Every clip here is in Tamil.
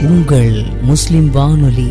உங்கள் முஸ்லிம் வானொலி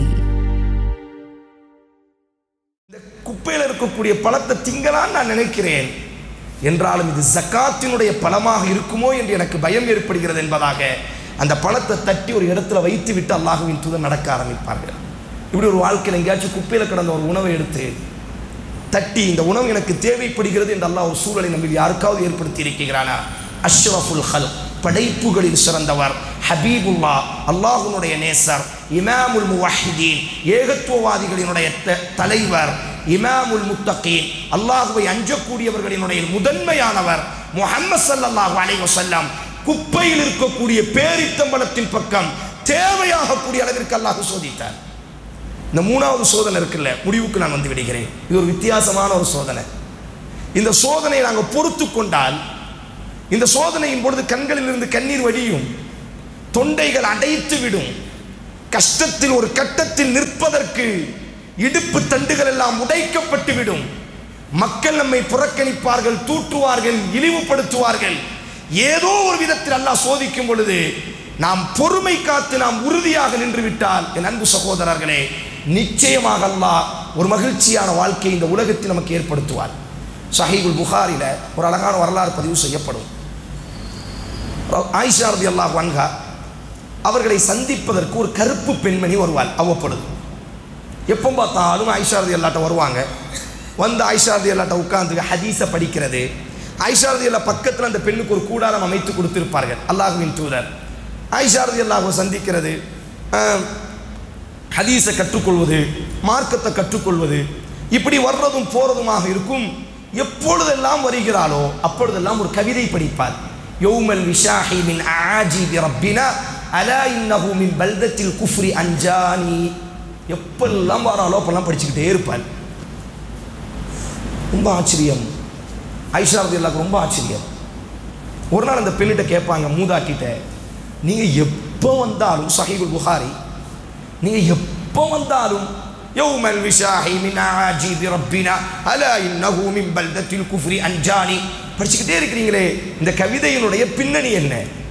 இந்த குப்பையில் இருக்கக்கூடிய பழத்தை திங்கலான்னு நான் நினைக்கிறேன் என்றாலும் இது ஜக்காத்தினுடைய பழமாக இருக்குமோ என்று எனக்கு பயம் ஏற்படுகிறது என்பதாக அந்த பழத்தை தட்டி ஒரு இடத்துல வைத்து விட்டு அல்லாஹுவின் தூதர் நடக்க ஆரம்பிப்பார்கள் இப்படி ஒரு வாழ்க்கையில் எங்கேயாச்சும் குப்பையில் கிடந்த ஒரு உணவை எடுத்து தட்டி இந்த உணவு எனக்கு தேவைப்படுகிறது என்று அல்லாஹ் ஒரு சூழலை நம்ம யாருக்காவது ஏற்படுத்தி இருக்கிறானா அஷ்ரஃபுல் ஹல் படைப்புகளில் சிறந்தவர் ஹபீபுல்லா அல்லாஹுனுடைய நேசர் இமாமுல் முவஹிதீன் ஏகத்துவவாதிகளினுடைய த- தலைவர் இமாமுல் முத்தகீன் அல்லாஹுவை அஞ்சக்கூடியவர்களினுடைய முதன்மையானவர் முஹம்மது ஸல்லல்லாஹு அலைஹி வஸல்லம் குப்பையில் இருக்கக்கூடிய பேரித்தம்பலத்தின் பக்கம் தேவையாகக்கூடிய அளவிற்கு அல்லாஹ் சோதித்தார் இந்த மூணாவது சோதனை இருக்குல்ல முடிவுக்கு நான் வந்து விடுகிறேன் இது ஒரு வித்தியாசமான ஒரு சோதனை இந்த சோதனையை நாங்கள் பொறுத்து கொண்டால் இந்த சோதனையின் பொழுது கண்களில் இருந்து கண்ணீர் வடியும் தொண்டைகள் அடைத்து விடும் கஷ்டத்தில் ஒரு கட்டத்தில் நிற்பதற்கு இடுப்பு தண்டுகள் எல்லாம் உடைக்கப்பட்டு விடும் மக்கள் நம்மை புறக்கணிப்பார்கள் தூற்றுவார்கள் இழிவுபடுத்துவார்கள் ஏதோ ஒரு விதத்தில் அல்லாஹ் சோதிக்கும் பொழுது நாம் பொறுமை காத்து நாம் உறுதியாக நின்று விட்டால் என் அன்பு சகோதரர்களே நிச்சயமாக அல்லாஹ் ஒரு மகிழ்ச்சியான வாழ்க்கையை இந்த உலகத்தில் நமக்கு ஏற்படுத்துவார் சஹீகுல் புகாரில ஒரு அழகான வரலாறு பதிவு செய்யப்படும் ஆயிஷா ரதி அல்லாஹ் வன்ஹா அவர்களை சந்திப்பதற்கு ஒரு கருப்பு பெண்மணி வருவாள் அவ்வப்பொழுது எப்போ பார்த்தாலும் ஆயிஷா ரதி அல்லாட்ட வருவாங்க வந்து ஆயிஷா ரதி அல்லாட்ட உட்கார்ந்து ஹதீஸை படிக்கிறது ஆயிஷா ரதி அல்லா பக்கத்தில் அந்த பெண்ணுக்கு ஒரு கூடாரம் அமைத்து கொடுத்திருப்பார்கள் அல்லாஹுவின் தூதர் ஆயிஷா ரதி அல்லாஹை சந்திக்கிறது ஆஹ், ஹதீஸை கற்றுக்கொள்வது மார்க்கத்தை கற்றுக்கொள்வது இப்படி வர்றதும் போறதுமாக இருக்கும் எப்பொழுதெல்லாம் வருகிறாளோ அப்பொழுதெல்லாம் ஒரு கவிதை படிப்பார் யௌமல் விஷாஹி மின் ஆஜிபி ரப்பினா அலா இன்னஹு மின் பல்தத்தில் குஃப்ரி அஞ்சானி எப்பெல்லாம் வராளோ அப்பெல்லாம் படிச்சுக்கிட்டே இருப்பார் ரொம்ப ஆச்சரியம் ஐஷா ரதியல்லாக்கு ரொம்ப ஆச்சரியம் ஒரு நாள் அந்த பெண்ணிட்ட கேட்பாங்க மூதாட்டிட்ட நீங்கள் எப்போ வந்தாலும் சஹீபுல் புகாரி நீங்கள் எப்போ வந்தாலும் யௌமல் விஷாஹி மின் ஆஜிபி ரப்பினா அலா இன்னஹு மின் பல்தத்தில் குஃப்ரி அஞ்சானி படிச்சுக்கிட்டே இருக்கிறீங்களே இந்த கவிதையினுடைய பின்னணி என்ன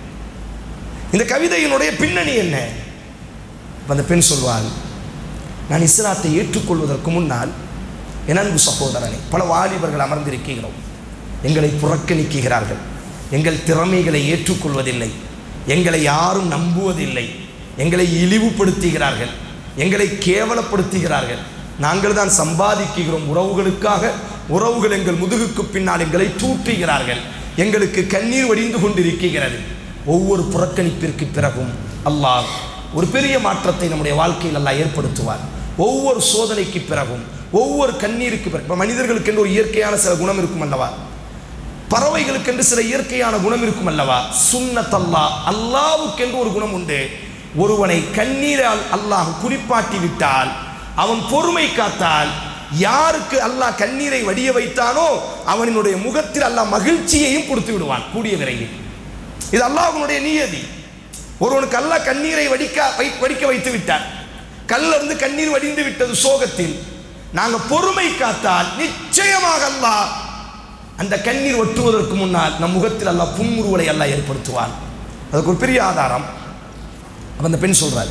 இந்த கவிதையினுடைய பின்னணி என்ன அப்ப அந்த பெண் சொல்வாள் நான் இஸ்லாத்தை ஏற்றுக்கொள்வதற்கு முன்னால் என் அன்பு சகோதரனை பல வாலிபர்கள் அமர்ந்திருக்கிறோம் எங்களை புறக்கணிக்கிறார்கள் எங்கள் திறமைகளை ஏற்றுக்கொள்வதில்லை எங்களை யாரும் நம்புவதில்லை எங்களை இழிவுபடுத்துகிறார்கள் எங்களை கேவலப்படுத்துகிறார்கள் நாங்கள் தான் சம்பாதிக்கிறோம் உறவுகளுக்காக உறவுகள் எங்கள் முதுகுக்கு பின்னால் எங்களை தூற்றுகிறார்கள் எங்களுக்கு கண்ணீர் வடிந்து கொண்டிருக்கிறது ஒவ்வொரு புறக்கணிப்பிற்கு பிறகும் அல்லாஹ் ஒரு பெரிய மாற்றத்தை நம்முடைய வாழ்க்கையில் அல்லாஹ் ஏற்படுத்துவார் ஒவ்வொரு சோதனைக்கு பிறகும் ஒவ்வொரு கண்ணீருக்கு பிறகு இப்ப மனிதர்களுக்கு என்று ஒரு இயற்கையான சில குணம் இருக்கும் அல்லவா பறவைகளுக்கென்று சில இயற்கையான குணம் இருக்கும் அல்லவா சுன்னத்தல்லா அல்லாவுக்கென்று ஒரு குணம் உண்டு ஒருவனை கண்ணீரால் அல்லாஹ் குறிப்பாட்டி விட்டால் அவன் பொறுமை காத்தால் யாருக்கு அல்லாஹ் கண்ணீரை வடிய வைத்தானோ அவனினுடைய முகத்தில் அல்லாஹ் மகிழ்ச்சியையும் கொடுத்து விடுவான் கூடிய விரைவில் இது அல்லாஹ்வுடைய நியதி ஒருவனுக்கு அல்லாஹ் கண்ணீரை வடிக்க வை- வடிக்க வைத்து விட்டார் கல்ல இருந்து கண்ணீர் வடிந்து விட்டது சோகத்தில் நாங்க பொறுமை காத்தால் நிச்சயமாக அல்லாஹ் அந்த கண்ணீர் ஒட்டுவதற்கு முன்னால் நம் முகத்தில் அல்லாஹ் புன்முறுவலை அல்லாஹ் ஏற்படுத்துவான் அதுக்கு ஒரு பெரிய ஆதாரம் அப்ப அந்த பெண் சொல்றார்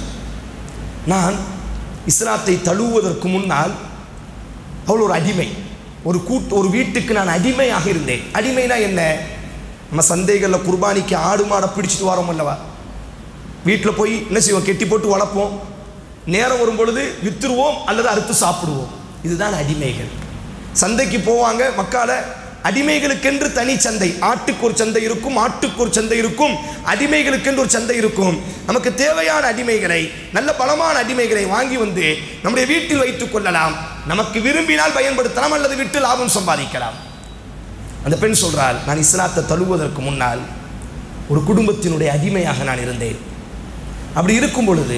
நான் இஸ்லாத்தை தழுவுவதற்கு முன்னால் அவள் ஒரு அடிமை ஒரு கூட்டு ஒரு வீட்டுக்கு நான் அடிமையாக இருந்தேன் அடிமைனா என்ன நம்ம சந்தைகளில் குர்பானிக்கு ஆடு மாடை பிடிச்சிட்டு வரோம் அல்லவா வீட்டில் போய் என்ன செய்வோம் கெட்டி போட்டு வளர்ப்போம் நேரம் வரும் பொழுது வித்துருவோம் அல்லது அறுத்து சாப்பிடுவோம் இதுதான் அடிமைகள் சந்தைக்கு போவாங்க மக்களை அடிமைகளுக்கென்று தனி சந்தை ஆட்டுக்கு ஒரு சந்தை இருக்கும் ஆட்டுக்கு ஒரு சந்தை இருக்கும் அடிமைகளுக்கென்று ஒரு சந்தை இருக்கும் நமக்கு தேவையான அடிமைகளை நல்ல பலமான அடிமைகளை வாங்கி வந்து நம்முடைய வீட்டில் வைத்துக் கொள்ளலாம் நமக்கு விரும்பினால் பயன்படுத்தலாம் அல்லது விட்டு லாபம் சம்பாதிக்கலாம் அந்த பெண் சொல்றாள் நான் இஸ்லாத்தை தழுவுவதற்கு முன்னால் ஒரு குடும்பத்தினுடைய அடிமையாக நான் இருந்தேன் அப்படி இருக்கும் பொழுது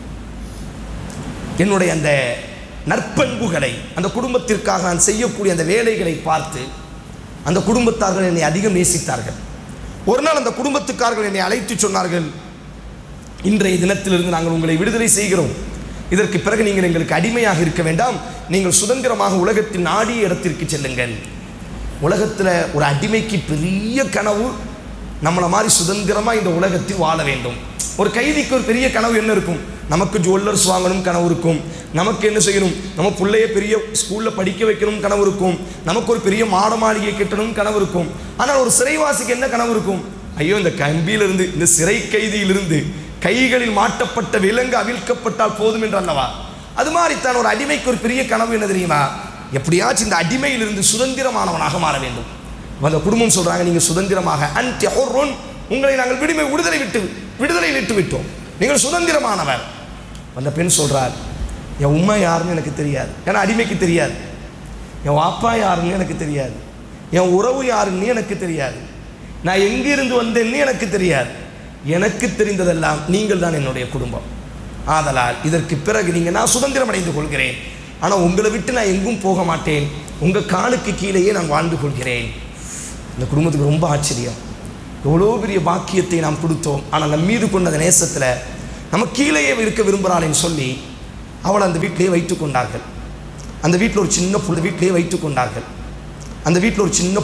என்னுடைய அந்த நற்பண்புகளை அந்த குடும்பத்திற்காக நான் செய்யக்கூடிய அந்த வேலைகளை பார்த்து அந்த குடும்பத்தார்கள் என்னை அதிகம் நேசித்தார்கள் ஒரு நாள் அந்த குடும்பத்துக்காரர்கள் என்னை அழைத்து சொன்னார்கள் இன்றைய தினத்திலிருந்து நாங்கள் உங்களை விடுதலை செய்கிறோம் இதற்கு பிறகு நீங்கள் எங்களுக்கு அடிமையாக இருக்க வேண்டாம் நீங்கள் சுதந்திரமாக உலகத்தின் நாடிய இடத்திற்கு செல்லுங்கள் உலகத்தில் ஒரு அடிமைக்கு பெரிய கனவு நம்மளை மாதிரி சுதந்திரமாக இந்த உலகத்தில் வாழ வேண்டும் ஒரு கைதிக்கு ஒரு பெரிய கனவு என்ன இருக்கும் நமக்கு ஜுவல்லர்ஸ் வாங்கணும் கனவு இருக்கும் நமக்கு என்ன செய்யணும் நம்ம பிள்ளைய பெரிய ஸ்கூலில் படிக்க வைக்கணும் கனவு இருக்கும் நமக்கு ஒரு பெரிய மாட மாளிகை கட்டணும் கனவு இருக்கும் ஆனால் ஒரு சிறைவாசிக்கு என்ன கனவு இருக்கும் ஐயோ இந்த கம்பியிலிருந்து இந்த சிறை கைதியிலிருந்து கைகளில் மாட்டப்பட்ட விலங்கு அவிழ்க்கப்பட்டால் போதும் என்று அல்லவா அது மாதிரி தான் ஒரு அடிமைக்கு ஒரு பெரிய கனவு என்ன தெரியுமா எப்படியாச்சும் இந்த அடிமையிலிருந்து சுதந்திரமானவனாக மாற வேண்டும் அந்த குடும்பம் சொல்றாங்க நீங்க சுதந்திரமாக அன்டி ஹொர்ரோன் உங்களை நாங்கள் விடுமை விடுதலை விட்டு விடுதலையில் விட்டு விட்டோம் நீங்கள் சுதந்திரமானவர் அந்த பெண் சொல்றார் என் உண்மை யாருன்னு எனக்கு தெரியாது ஏன்னா அடிமைக்கு தெரியாது என் வாப்பா யாருன்னு எனக்கு தெரியாது என் உறவு யாருன்னு எனக்கு தெரியாது நான் எங்கிருந்து வந்தேன்னு எனக்கு தெரியாது எனக்கு தெரிந்ததெல்லாம் நீங்கள் தான் என்னுடைய குடும்பம் ஆதலால் இதற்கு பிறகு நீங்கள் நான் சுதந்திரம் அடைந்து கொள்கிறேன் ஆனால் உங்களை விட்டு நான் எங்கும் போக மாட்டேன் உங்கள் காலுக்கு கீழேயே நான் வாழ்ந்து கொள்கிறேன் இந்த குடும்பத்துக்கு ரொம்ப ஆச்சரியம் எவ்வளோ பெரிய பாக்கியத்தை நாம் கொடுத்தோம் ஆனால் நம் மீது கொண்ட அந்த நேசத்தில் நம்ம கீழேயே இருக்க விரும்புகிறாளேன்னு சொல்லி அவளை அந்த வீட்டிலேயே வைத்து கொண்டார்கள் அந்த வீட்டில் ஒரு சின்ன புள்ள வீட்டிலேயே வைத்து கொண்டார்கள் அந்த வீட்டில் ஒரு சின்ன